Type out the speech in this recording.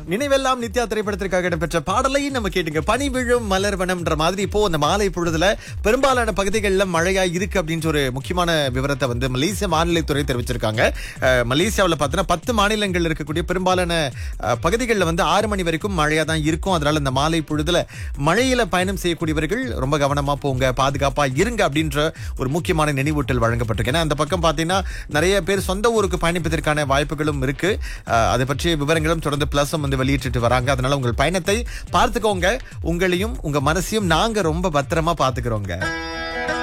நினைவெல்லாம் நித்யா திரைப்படத்திற்காக இடம்பெற்ற பாடலை நம்ம கேட்டுங்க பனி விழும் மலர்வனம்ன்ற மாதிரி இப்போ அந்த மாலை பொழுதுல பெரும்பாலான பகுதிகளில் மழையா இருக்கு அப்படின்ற ஒரு முக்கியமான விவரத்தை வந்து மலேசிய வானிலைத்துறை தெரிவிச்சிருக்காங்க அஹ், மலேசியாவுல பார்த்தீங்கன்னா பத்து மாநிலங்கள் இருக்கக்கூடிய பெரும்பாலான அஹ், பகுதிகளில் வந்து ஆறு மணி வரைக்கும் மழையா தான் இருக்கும் அதனால இந்த மாலை பொழுதுல மழையில பயணம் செய்யக்கூடியவர்கள் ரொம்ப கவனமா போங்க பாதுகாப்பா இருங்க அப்படின்ற ஒரு முக்கியமான நினைவூட்டல் வழங்கப்பட்டிருக்கு ஏன்னா அந்த பக்கம் பார்த்தீங்கன்னா நிறைய பேர் சொந்த ஊருக்கு பயணிப்பதற்கான வாய்ப்புகளும் இருக்கு அஹ், அதை பற்றிய விவரங்களும் தொடர்ந்து பிளஸும் வந்து வெளியிட்டு வராங்க அதனால உங்கள் பயணத்தை பார்த்துக்கோங்க உங்களையும் உங்க மனசையும் நாங்க ரொம்ப பத்திரமா பாத்துக்கிறோங்க